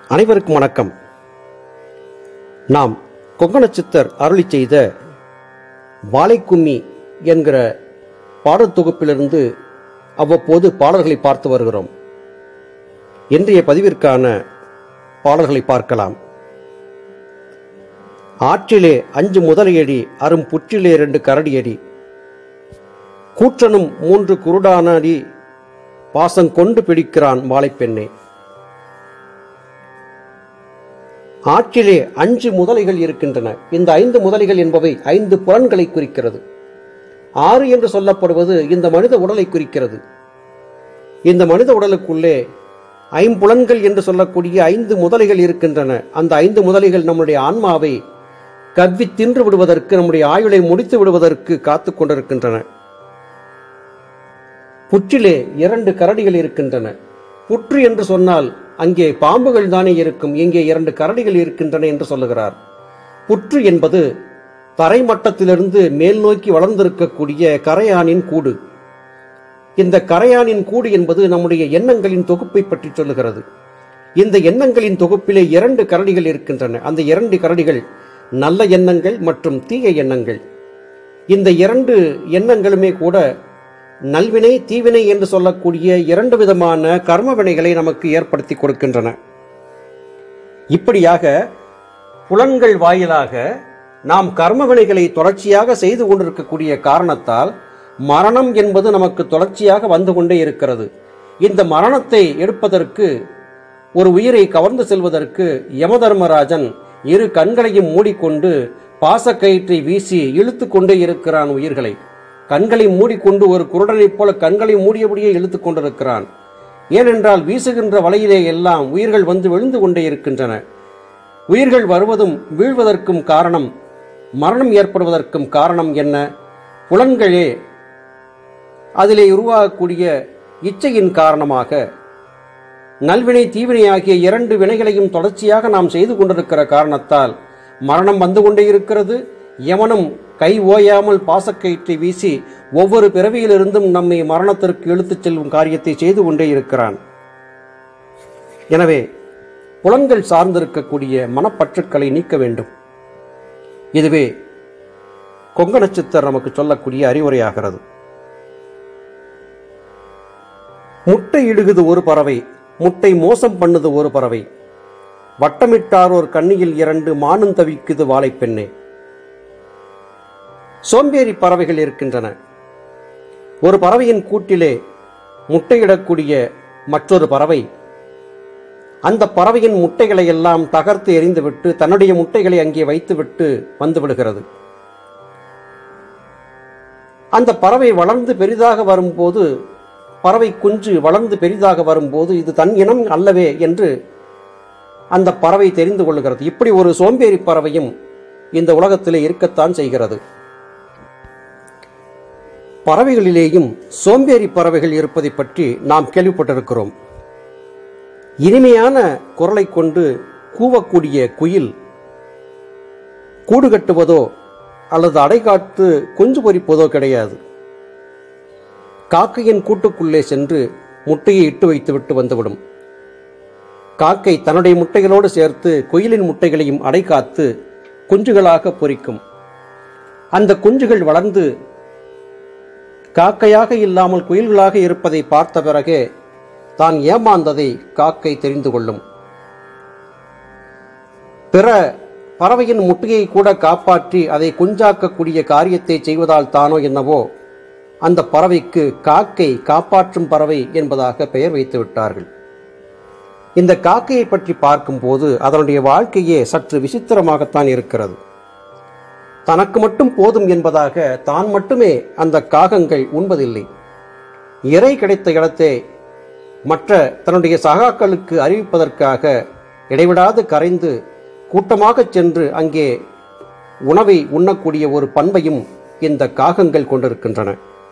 அனைவருக்கும் வணக்கம் நாம் கொங்கணச்சித்தர் அருளி செய்த வாழைக்கும்மி என்கிற பாடல் தொகுப்பிலிருந்து அவ்வப்போது பாடல்களை பார்த்து வருகிறோம் இன்றைய பதிவிற்கான பாடல்களை பார்க்கலாம் ஆற்றிலே அஞ்சு முதலையடி அரும் புற்றிலே இரண்டு கரடியடி கூற்றனும் மூன்று குருடானடி பாசம் கொண்டு பிடிக்கிறான் வாழைப்பெண்ணே ஆற்றிலே அஞ்சு முதலைகள் இருக்கின்றன இந்த ஐந்து முதலைகள் என்பவை ஐந்து புலன்களை குறிக்கிறது ஆறு என்று சொல்லப்படுவது இந்த மனித உடலை குறிக்கிறது இந்த மனித உடலுக்குள்ளே ஐம்புலன்கள் என்று சொல்லக்கூடிய ஐந்து முதலைகள் இருக்கின்றன அந்த ஐந்து முதலைகள் நம்முடைய ஆன்மாவை கவ்வி தின்று விடுவதற்கு நம்முடைய ஆயுளை முடித்து விடுவதற்கு காத்து கொண்டிருக்கின்றன புற்றிலே இரண்டு கரடிகள் இருக்கின்றன புற்று என்று சொன்னால் அங்கே பாம்புகள் தானே இருக்கும் இங்கே இரண்டு கரடிகள் இருக்கின்றன என்று சொல்லுகிறார் புற்று என்பது தரைமட்டத்திலிருந்து மேல் நோக்கி வளர்ந்திருக்கக்கூடிய கரையானின் கூடு இந்த கரையானின் கூடு என்பது நம்முடைய எண்ணங்களின் தொகுப்பை பற்றி சொல்லுகிறது இந்த எண்ணங்களின் தொகுப்பிலே இரண்டு கரடிகள் இருக்கின்றன அந்த இரண்டு கரடிகள் நல்ல எண்ணங்கள் மற்றும் தீய எண்ணங்கள் இந்த இரண்டு எண்ணங்களுமே கூட நல்வினை தீவினை என்று சொல்லக்கூடிய இரண்டு விதமான கர்ம வினைகளை நமக்கு ஏற்படுத்தி கொடுக்கின்றன இப்படியாக புலன்கள் வாயிலாக நாம் கர்ம வினைகளை தொடர்ச்சியாக செய்து கொண்டிருக்கக்கூடிய காரணத்தால் மரணம் என்பது நமக்கு தொடர்ச்சியாக வந்து கொண்டே இருக்கிறது இந்த மரணத்தை எடுப்பதற்கு ஒரு உயிரை கவர்ந்து செல்வதற்கு யமதர்மராஜன் இரு கண்களையும் மூடிக்கொண்டு பாசக்கயிற்றை வீசி இழுத்து கொண்டே இருக்கிறான் உயிர்களை கண்களை மூடிக்கொண்டு ஒரு குருடனைப் போல கண்களை மூடியபடியே இழுத்துக் கொண்டிருக்கிறான் ஏனென்றால் வீசுகின்ற வலையிலே எல்லாம் உயிர்கள் வந்து விழுந்து கொண்டே இருக்கின்றன உயிர்கள் வருவதும் வீழ்வதற்கும் காரணம் மரணம் ஏற்படுவதற்கும் காரணம் என்ன புலன்களே அதிலே உருவாகக்கூடிய இச்சையின் காரணமாக நல்வினை தீவினை ஆகிய இரண்டு வினைகளையும் தொடர்ச்சியாக நாம் செய்து கொண்டிருக்கிற காரணத்தால் மரணம் வந்து கொண்டே இருக்கிறது யமனும் கை ஓயாமல் பாசக்கயிற்றை வீசி ஒவ்வொரு பிறவியிலிருந்தும் நம்மை மரணத்திற்கு இழுத்துச் செல்லும் காரியத்தை செய்து கொண்டே இருக்கிறான் எனவே புலன்கள் சார்ந்திருக்கக்கூடிய மனப்பற்றுக்களை நீக்க வேண்டும் இதுவே கொங்க நட்சத்திரம் நமக்கு சொல்லக்கூடிய அறிவுரையாகிறது முட்டை இடுகுது ஒரு பறவை முட்டை மோசம் பண்ணுது ஒரு பறவை வட்டமிட்டார் ஒரு கண்ணியில் இரண்டு மானும் தவிக்குது வாழைப்பெண்ணே சோம்பேறி பறவைகள் இருக்கின்றன ஒரு பறவையின் கூட்டிலே முட்டையிடக்கூடிய மற்றொரு பறவை அந்த பறவையின் முட்டைகளை எல்லாம் தகர்த்து எறிந்துவிட்டு தன்னுடைய முட்டைகளை அங்கே வைத்துவிட்டு வந்து விடுகிறது அந்த பறவை வளர்ந்து பெரிதாக வரும்போது பறவை குஞ்சு வளர்ந்து பெரிதாக வரும்போது இது தன் இனம் அல்லவே என்று அந்த பறவை தெரிந்து கொள்கிறது இப்படி ஒரு சோம்பேறி பறவையும் இந்த உலகத்திலே இருக்கத்தான் செய்கிறது பறவைகளிலேயும் சோம்பேறி பறவைகள் இருப்பதை பற்றி நாம் கேள்விப்பட்டிருக்கிறோம் இனிமையான குரலை கொண்டு கூவக்கூடிய குயில் கூடு கட்டுவதோ அல்லது அடைகாத்து குஞ்சு பொறிப்பதோ கிடையாது காக்கையின் கூட்டுக்குள்ளே சென்று முட்டையை இட்டு வைத்துவிட்டு வந்துவிடும் காக்கை தன்னுடைய முட்டைகளோடு சேர்த்து குயிலின் முட்டைகளையும் அடைகாத்து குஞ்சுகளாக பொறிக்கும் அந்த குஞ்சுகள் வளர்ந்து காக்கையாக இல்லாமல் குயில்களாக இருப்பதை பார்த்த பிறகே தான் ஏமாந்ததை காக்கை தெரிந்து கொள்ளும் பிற பறவையின் முட்டையை கூட காப்பாற்றி அதை குஞ்சாக்கக்கூடிய காரியத்தை செய்வதால் தானோ என்னவோ அந்த பறவைக்கு காக்கை காப்பாற்றும் பறவை என்பதாக பெயர் வைத்து விட்டார்கள் இந்த காக்கையை பற்றி பார்க்கும்போது அதனுடைய வாழ்க்கையே சற்று விசித்திரமாகத்தான் இருக்கிறது தனக்கு மட்டும் போதும் என்பதாக தான் மட்டுமே அந்த காகங்கள் உண்பதில்லை இறை கிடைத்த இடத்தை மற்ற தன்னுடைய சகாக்களுக்கு அறிவிப்பதற்காக இடைவிடாது கரைந்து கூட்டமாகச் சென்று அங்கே உணவை உண்ணக்கூடிய ஒரு பண்பையும் இந்த காகங்கள் கொண்டிருக்கின்றன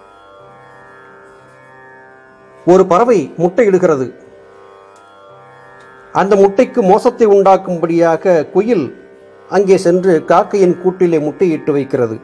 ஒரு பறவை முட்டையிடுகிறது அந்த முட்டைக்கு மோசத்தை உண்டாக்கும்படியாக குயில் அங்கே சென்று காக்கையின் கூட்டிலே முட்டையிட்டு வைக்கிறது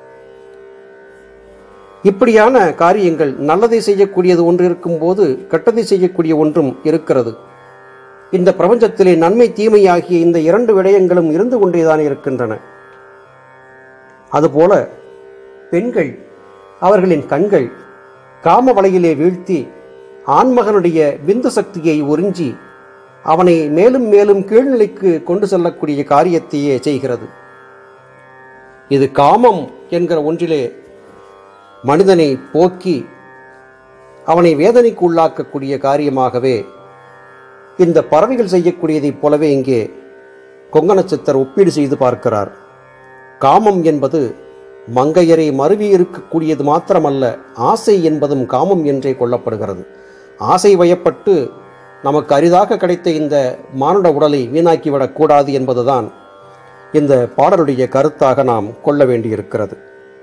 இப்படியான காரியங்கள் நல்லதை செய்யக்கூடியது ஒன்று இருக்கும்போது கெட்டதை செய்யக்கூடிய ஒன்றும் இருக்கிறது இந்த பிரபஞ்சத்திலே நன்மை தீமை ஆகிய இந்த இரண்டு விடயங்களும் இருந்து கொண்டேதான் இருக்கின்றன அதுபோல பெண்கள் அவர்களின் கண்கள் காம வலையிலே வீழ்த்தி ஆண்மகனுடைய விந்து சக்தியை உறிஞ்சி அவனை மேலும் மேலும் கீழ்நிலைக்கு கொண்டு செல்லக்கூடிய காரியத்தையே செய்கிறது இது காமம் என்கிற ஒன்றிலே மனிதனை போக்கி அவனை வேதனைக்கு உள்ளாக்கக்கூடிய காரியமாகவே இந்த பறவைகள் செய்யக்கூடியதைப் போலவே இங்கே கொங்கணச்சித்தர் ஒப்பீடு செய்து பார்க்கிறார் காமம் என்பது மங்கையரை மருவி இருக்கக்கூடியது மாத்திரமல்ல ஆசை என்பதும் காமம் என்றே கொள்ளப்படுகிறது ஆசை வயப்பட்டு நமக்கு அரிதாக கிடைத்த இந்த மானுட உடலை வீணாக்கிவிடக் கூடாது என்பதுதான் இந்த பாடலுடைய கருத்தாக நாம் கொள்ள வேண்டியிருக்கிறது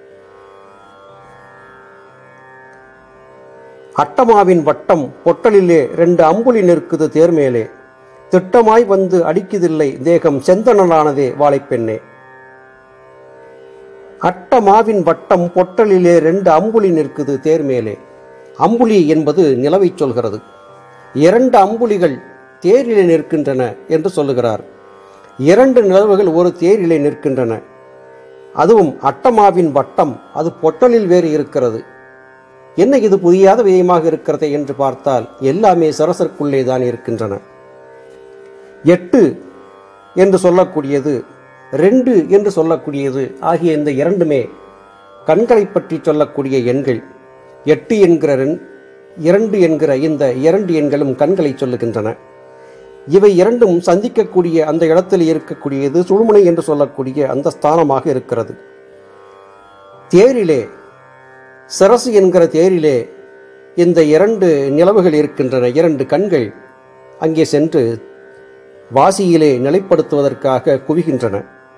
அட்டமாவின் வட்டம் பொட்டலிலே ரெண்டு அம்புலி நிற்குது தேர்மேலே திட்டமாய் வந்து அடிக்குதில்லை தேகம் செந்தணலானதே வாழைப்பெண்ணே அட்டமாவின் வட்டம் பொட்டலிலே ரெண்டு அம்புலி நிற்குது தேர்மேலே அம்புலி என்பது நிலவை சொல்கிறது இரண்டு அம்புலிகள் தேரிலே நிற்கின்றன என்று சொல்லுகிறார் இரண்டு நிலவுகள் ஒரு தேரிலே நிற்கின்றன அதுவும் அட்டமாவின் வட்டம் அது பொட்டலில் வேறு இருக்கிறது என்ன இது புரியாத விதயமாக இருக்கிறது என்று பார்த்தால் எல்லாமே சரசருக்குள்ளே தான் இருக்கின்றன எட்டு என்று சொல்லக்கூடியது ரெண்டு என்று சொல்லக்கூடியது ஆகிய இந்த இரண்டுமே கண்களை பற்றி சொல்லக்கூடிய எண்கள் எட்டு என்கிற ரெண்- இரண்டு என்கிற இந்த இரண்டு எண்களும் கண்களை சொல்லுகின்றன இவை இரண்டும் சந்திக்கக்கூடிய அந்த இடத்தில் இருக்கக்கூடியது சுழுமுனை என்று சொல்லக்கூடிய அந்த ஸ்தானமாக இருக்கிறது தேரிலே சரசு என்கிற தேரிலே இந்த இரண்டு நிலவுகள் இருக்கின்றன இரண்டு கண்கள் அங்கே சென்று வாசியிலே நிலைப்படுத்துவதற்காக குவிகின்றன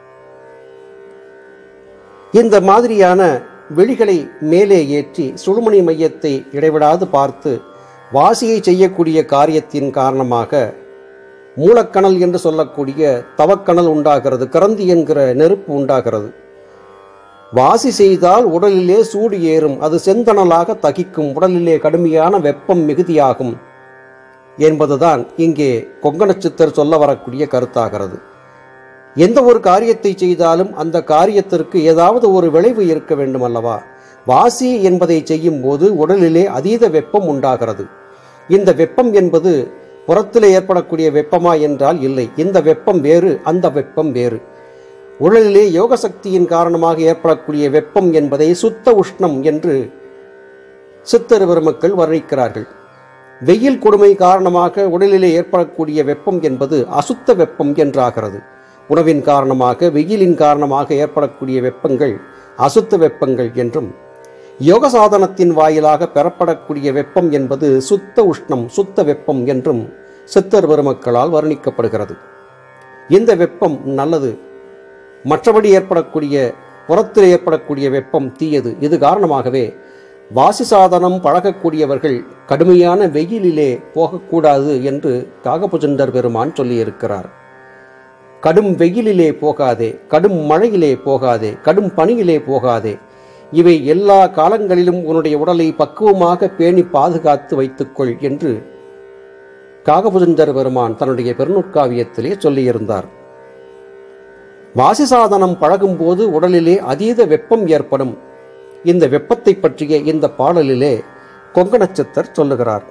இந்த மாதிரியான விழிகளை மேலே ஏற்றி சுழுமணி மையத்தை இடைவிடாது பார்த்து வாசியை செய்யக்கூடிய காரியத்தின் காரணமாக மூலக்கணல் என்று சொல்லக்கூடிய தவக்கணல் உண்டாகிறது கரந்தி என்கிற நெருப்பு உண்டாகிறது வாசி செய்தால் உடலிலே சூடு ஏறும் அது செந்தணலாக தகிக்கும் உடலிலே கடுமையான வெப்பம் மிகுதியாகும் என்பதுதான் இங்கே கொங்கணச்சித்தர் சொல்ல வரக்கூடிய கருத்தாகிறது எந்த ஒரு காரியத்தை செய்தாலும் அந்த காரியத்திற்கு ஏதாவது ஒரு விளைவு இருக்க வேண்டும் அல்லவா வாசி என்பதை செய்யும் போது உடலிலே அதீத வெப்பம் உண்டாகிறது இந்த வெப்பம் என்பது புறத்திலே ஏற்படக்கூடிய வெப்பமா என்றால் இல்லை இந்த வெப்பம் வேறு அந்த வெப்பம் வேறு உடலிலே யோக சக்தியின் காரணமாக ஏற்படக்கூடிய வெப்பம் என்பதை சுத்த உஷ்ணம் என்று சித்தர் பெருமக்கள் வர்ணிக்கிறார்கள் வெயில் கொடுமை காரணமாக உடலிலே ஏற்படக்கூடிய வெப்பம் என்பது அசுத்த வெப்பம் என்றாகிறது உணவின் காரணமாக வெயிலின் காரணமாக ஏற்படக்கூடிய வெப்பங்கள் அசுத்த வெப்பங்கள் என்றும் யோக சாதனத்தின் வாயிலாக பெறப்படக்கூடிய வெப்பம் என்பது சுத்த உஷ்ணம் சுத்த வெப்பம் என்றும் சித்தர் பெருமக்களால் வர்ணிக்கப்படுகிறது இந்த வெப்பம் நல்லது மற்றபடி ஏற்படக்கூடிய புறத்தில் ஏற்படக்கூடிய வெப்பம் தீயது இது காரணமாகவே வாசி சாதனம் பழகக்கூடியவர்கள் கடுமையான வெயிலிலே போகக்கூடாது என்று காகபுஜண்டர் பெருமான் சொல்லியிருக்கிறார் கடும் வெயிலிலே போகாதே கடும் மழையிலே போகாதே கடும் பனியிலே போகாதே இவை எல்லா காலங்களிலும் உன்னுடைய உடலை பக்குவமாக பேணி பாதுகாத்து வைத்துக்கொள் என்று காகபுஜண்டர் பெருமான் தன்னுடைய பெருநூற்காவியத்திலே சொல்லியிருந்தார் வாசி சாதனம் பழகும்போது உடலிலே அதீத வெப்பம் ஏற்படும் இந்த வெப்பத்தை பற்றிய இந்த பாடலிலே கொங்கணச்சித்தர் சொல்லுகிறார்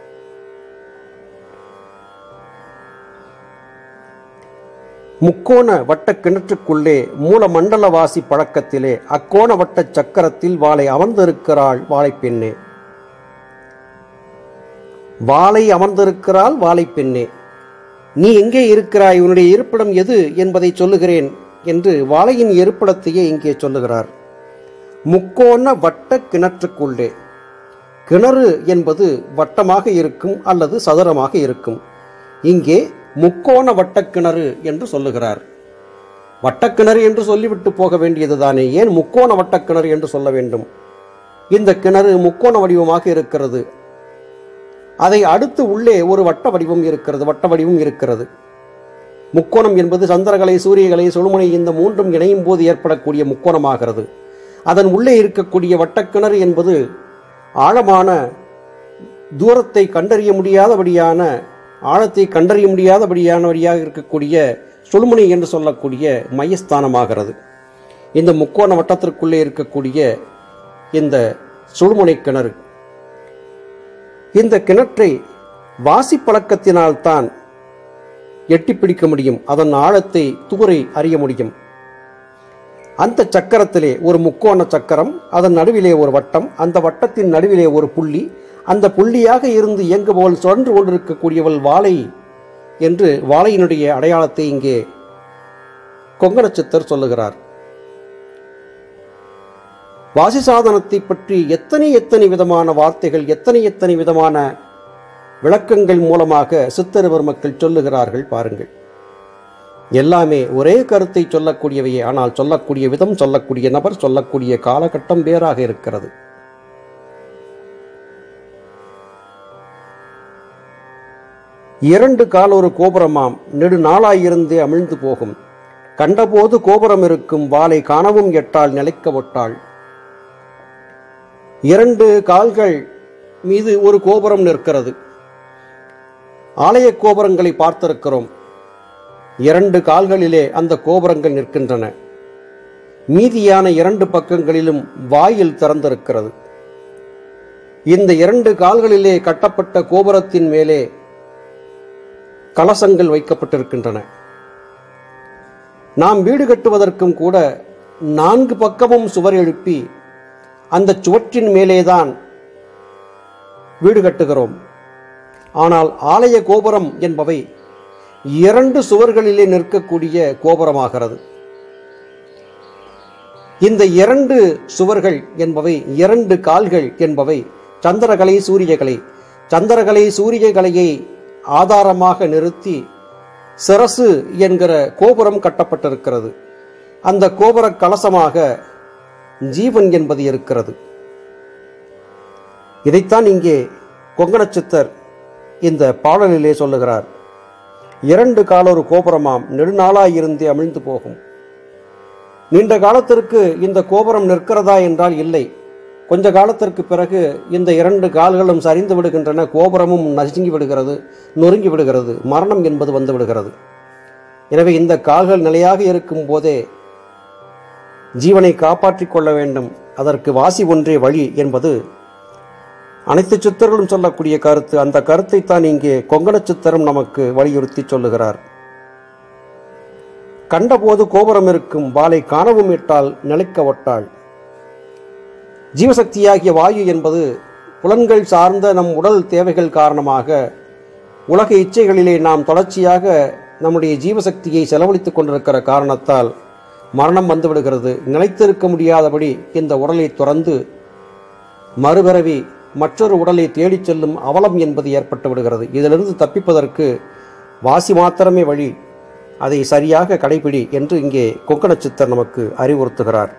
முக்கோண வட்ட கிணற்றுக்குள்ளே மூல மண்டலவாசி பழக்கத்திலே அக்கோண வட்ட சக்கரத்தில் வாளை அமர்ந்திருக்கிறாள் வாழைப்பெண்ணே வாளை அமர்ந்திருக்கிறாள் வாழைப்பெண்ணே நீ எங்கே இருக்கிறாய் உன்னுடைய இருப்பிடம் எது என்பதை சொல்லுகிறேன் என்று வாழையின் இருப்பிடத்தையே இங்கே சொல்லுகிறார் முக்கோண வட்ட கிணற்றுக்குள்ளே கிணறு என்பது வட்டமாக இருக்கும் அல்லது சதுரமாக இருக்கும் இங்கே முக்கோண வட்டக்கிணறு என்று சொல்லுகிறார் வட்டக்கிணறு என்று சொல்லிவிட்டு போக வேண்டியதுதானே ஏன் முக்கோண வட்டக்கிணறு என்று சொல்ல வேண்டும் இந்த கிணறு முக்கோண வடிவமாக இருக்கிறது அதை அடுத்து உள்ளே ஒரு வட்ட வடிவம் இருக்கிறது வட்ட வடிவம் இருக்கிறது முக்கோணம் என்பது சந்திரகலை சூரியகலை சுழுமுனை இந்த மூன்றும் இணையும் போது ஏற்படக்கூடிய முக்கோணமாகிறது அதன் உள்ளே இருக்கக்கூடிய வட்டக்கிணறு என்பது ஆழமான தூரத்தை கண்டறிய முடியாதபடியான ஆழத்தை கண்டறிய முடியாதபடியானவரியாக இருக்கக்கூடிய சுழுமுனை என்று சொல்லக்கூடிய மையஸ்தானமாகிறது இந்த முக்கோண வட்டத்திற்குள்ளே இருக்கக்கூடிய இந்த சுழுமுனை கிணறு இந்த கிணற்றை வாசி பழக்கத்தினால்தான் எட்டி பிடிக்க முடியும் அதன் ஆழத்தை தூரை அறிய முடியும் அந்த சக்கரத்திலே ஒரு முக்கோண சக்கரம் அதன் நடுவிலே ஒரு வட்டம் அந்த வட்டத்தின் நடுவிலே ஒரு புள்ளி அந்த புள்ளியாக இருந்து இயங்குபவள் சுழன்று கொண்டிருக்கக்கூடியவள் வாழை என்று வாழையினுடைய அடையாளத்தை இங்கே கொங்கண சித்தர் சொல்லுகிறார் வாசி சாதனத்தை பற்றி எத்தனை எத்தனை விதமான வார்த்தைகள் எத்தனை எத்தனை விதமான விளக்கங்கள் மூலமாக சித்தருவர் மக்கள் சொல்லுகிறார்கள் பாருங்கள் எல்லாமே ஒரே கருத்தை சொல்லக்கூடியவையே ஆனால் சொல்லக்கூடிய விதம் சொல்லக்கூடிய நபர் சொல்லக்கூடிய காலகட்டம் வேறாக இருக்கிறது இரண்டு கால் ஒரு கோபுரமாம் நெடு நாளாயிருந்தே அமிழ்ந்து போகும் கண்டபோது கோபுரம் இருக்கும் வாளை காணவும் எட்டால் நிலைக்க ஒட்டாள் இரண்டு கால்கள் மீது ஒரு கோபுரம் நிற்கிறது ஆலய கோபுரங்களை பார்த்திருக்கிறோம் இரண்டு கால்களிலே அந்த கோபுரங்கள் நிற்கின்றன மீதியான இரண்டு பக்கங்களிலும் வாயில் திறந்திருக்கிறது இந்த இரண்டு கால்களிலே கட்டப்பட்ட கோபுரத்தின் மேலே கலசங்கள் வைக்கப்பட்டிருக்கின்றன நாம் வீடு கட்டுவதற்கும் கூட நான்கு பக்கமும் சுவர் எழுப்பி அந்த சுவற்றின் மேலேதான் வீடு கட்டுகிறோம் ஆனால் ஆலய கோபுரம் என்பவை இரண்டு சுவர்களிலே நிற்கக்கூடிய கோபுரமாகிறது இந்த இரண்டு சுவர்கள் என்பவை இரண்டு கால்கள் என்பவை சந்திரகலை சூரியகலை சந்திரகலை சூரியகலையை ஆதாரமாக நிறுத்தி சிரசு என்கிற கோபுரம் கட்டப்பட்டிருக்கிறது அந்த கோபுர கலசமாக ஜீவன் என்பது இருக்கிறது இதைத்தான் இங்கே கொங்கணச்சித்தர் இந்த பாடலிலே சொல்லுகிறார் இரண்டு காலொரு கோபுரமாம் நெடுநாளாயிருந்தே அமிழ்ந்து போகும் நீண்ட காலத்திற்கு இந்த கோபுரம் நிற்கிறதா என்றால் இல்லை கொஞ்ச காலத்திற்கு பிறகு இந்த இரண்டு கால்களும் சரிந்து விடுகின்றன கோபுரமும் நசுங்கி விடுகிறது நொறுங்கி விடுகிறது மரணம் என்பது வந்து விடுகிறது எனவே இந்த கால்கள் நிலையாக இருக்கும் போதே ஜீவனை காப்பாற்றிக் கொள்ள வேண்டும் அதற்கு வாசி ஒன்றே வழி என்பது அனைத்து சித்தர்களும் சொல்லக்கூடிய கருத்து அந்த கருத்தை தான் இங்கே கொங்கண சித்தரும் நமக்கு வலியுறுத்தி சொல்லுகிறார் கண்டபோது கோபுரம் இருக்கும் வாளை காணவும் இட்டால் நிலைக்க ஒட்டாள் ஜீவசக்தியாகிய வாயு என்பது புலன்கள் சார்ந்த நம் உடல் தேவைகள் காரணமாக உலக இச்சைகளிலே நாம் தொடர்ச்சியாக நம்முடைய ஜீவசக்தியை செலவழித்துக் கொண்டிருக்கிற காரணத்தால் மரணம் வந்துவிடுகிறது நிலைத்திருக்க முடியாதபடி இந்த உடலை துறந்து மறுபிறவி மற்றொரு உடலை தேடிச் செல்லும் அவலம் என்பது ஏற்பட்டு விடுகிறது இதிலிருந்து தப்பிப்பதற்கு வாசி மாத்திரமே வழி அதை சரியாக கடைபிடி என்று இங்கே கொங்கண சித்தர் நமக்கு அறிவுறுத்துகிறார்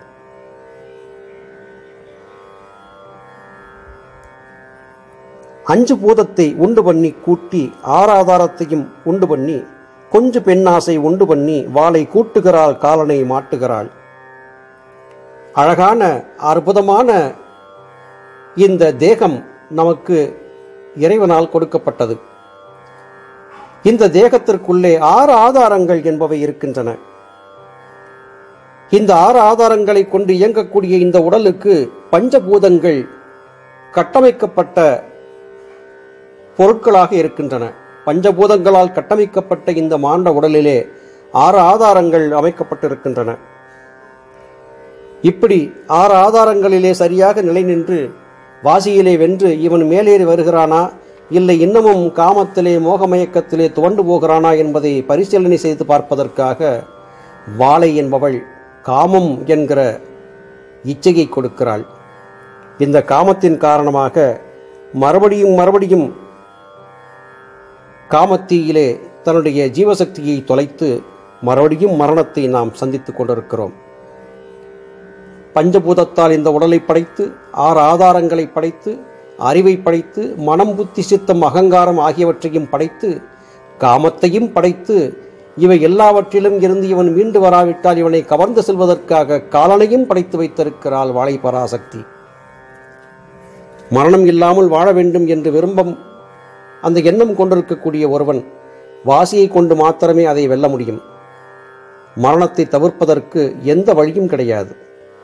அஞ்சு பூதத்தை உண்டு பண்ணி கூட்டி ஆறாதாரத்தையும் உண்டு பண்ணி கொஞ்சு பெண்ணாசை உண்டு பண்ணி வாளை கூட்டுகிறாள் காலனை மாட்டுகிறாள் அழகான அற்புதமான இந்த தேகம் நமக்கு இறைவனால் கொடுக்கப்பட்டது இந்த தேகத்திற்குள்ளே ஆறு ஆதாரங்கள் என்பவை இருக்கின்றன இந்த ஆறு ஆதாரங்களை கொண்டு இயங்கக்கூடிய இந்த உடலுக்கு பஞ்சபூதங்கள் கட்டமைக்கப்பட்ட பொருட்களாக இருக்கின்றன பஞ்சபூதங்களால் கட்டமைக்கப்பட்ட இந்த மாண்ட உடலிலே ஆறு ஆதாரங்கள் அமைக்கப்பட்டிருக்கின்றன இப்படி ஆறு ஆதாரங்களிலே சரியாக நிலை நின்று வாசியிலே வென்று இவன் மேலேறி வருகிறானா இல்லை இன்னமும் காமத்திலே மோகமயக்கத்திலே துவண்டு போகிறானா என்பதை பரிசீலனை செய்து பார்ப்பதற்காக வாளை என்பவள் காமம் என்கிற இச்சையை கொடுக்கிறாள் இந்த காமத்தின் காரணமாக மறுபடியும் மறுபடியும் காமத்தீயிலே தன்னுடைய ஜீவசக்தியை தொலைத்து மறுபடியும் மரணத்தை நாம் சந்தித்துக் கொண்டிருக்கிறோம் பஞ்சபூதத்தால் இந்த உடலை படைத்து ஆறு ஆதாரங்களை படைத்து அறிவை படைத்து மனம் புத்தி சித்தம் அகங்காரம் ஆகியவற்றையும் படைத்து காமத்தையும் படைத்து இவை எல்லாவற்றிலும் இருந்து இவன் மீண்டு வராவிட்டால் இவனை கவர்ந்து செல்வதற்காக காலனையும் படைத்து வைத்திருக்கிறாள் வாழை பராசக்தி மரணம் இல்லாமல் வாழ வேண்டும் என்று விரும்பம் அந்த எண்ணம் கொண்டிருக்கக்கூடிய ஒருவன் வாசியை கொண்டு மாத்திரமே அதை வெல்ல முடியும் மரணத்தை தவிர்ப்பதற்கு எந்த வழியும் கிடையாது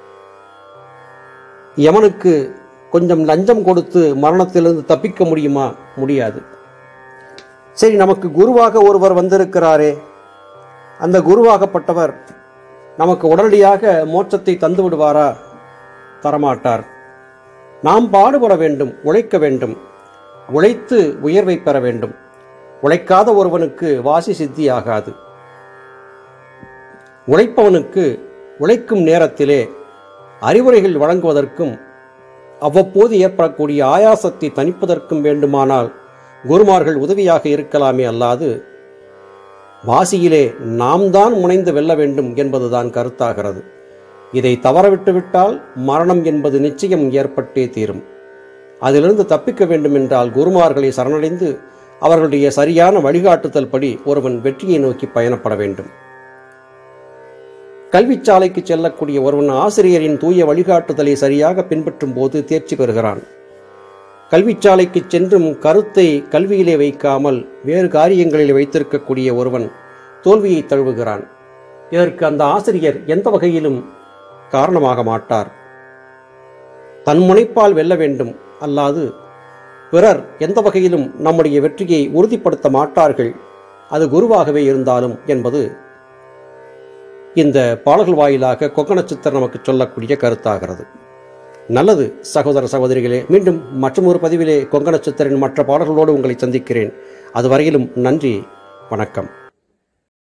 யமனுக்கு கொஞ்சம் லஞ்சம் கொடுத்து மரணத்திலிருந்து தப்பிக்க முடியுமா முடியாது சரி நமக்கு குருவாக ஒருவர் வந்திருக்கிறாரே அந்த குருவாகப்பட்டவர் நமக்கு உடனடியாக மோட்சத்தை தந்து விடுவாரா தரமாட்டார் நாம் பாடுபட வேண்டும் உழைக்க வேண்டும் உழைத்து உயர்வை பெற வேண்டும் உழைக்காத ஒருவனுக்கு வாசி சித்தியாகாது உழைப்பவனுக்கு உழைக்கும் நேரத்திலே அறிவுரைகள் வழங்குவதற்கும் அவ்வப்போது ஏற்படக்கூடிய ஆயாசத்தை தணிப்பதற்கும் வேண்டுமானால் குருமார்கள் உதவியாக இருக்கலாமே அல்லாது வாசியிலே நாம் தான் முனைந்து வெல்ல வேண்டும் என்பதுதான் கருத்தாகிறது இதை தவறவிட்டுவிட்டால் மரணம் என்பது நிச்சயம் ஏற்பட்டே தீரும் அதிலிருந்து தப்பிக்க வேண்டும் என்றால் குருமார்களை சரணடைந்து அவர்களுடைய சரியான வழிகாட்டுதல் படி ஒருவன் வெற்றியை நோக்கி பயணப்பட வேண்டும் கல்விச்சாலைக்கு செல்லக்கூடிய ஒருவன் ஆசிரியரின் தூய வழிகாட்டுதலை சரியாக பின்பற்றும் போது தேர்ச்சி பெறுகிறான் கல்விச்சாலைக்கு சென்றும் கருத்தை கல்வியிலே வைக்காமல் வேறு காரியங்களில் வைத்திருக்கக்கூடிய ஒருவன் தோல்வியை தழுவுகிறான் இதற்கு அந்த ஆசிரியர் எந்த வகையிலும் காரணமாக மாட்டார் தன் முனைப்பால் வெல்ல வேண்டும் அல்லாது பிறர் எந்த வகையிலும் நம்முடைய வெற்றியை உறுதிப்படுத்த மாட்டார்கள் அது குருவாகவே இருந்தாலும் என்பது இந்த பாடல்கள் வாயிலாக கொக்கண சித்தர் நமக்கு சொல்லக்கூடிய கருத்தாகிறது நல்லது சகோதர சகோதரிகளே மீண்டும் மற்றொரு பதிவிலே கொங்கண சித்தரின் மற்ற பாடல்களோடு உங்களை சந்திக்கிறேன் அதுவரையிலும் நன்றி வணக்கம்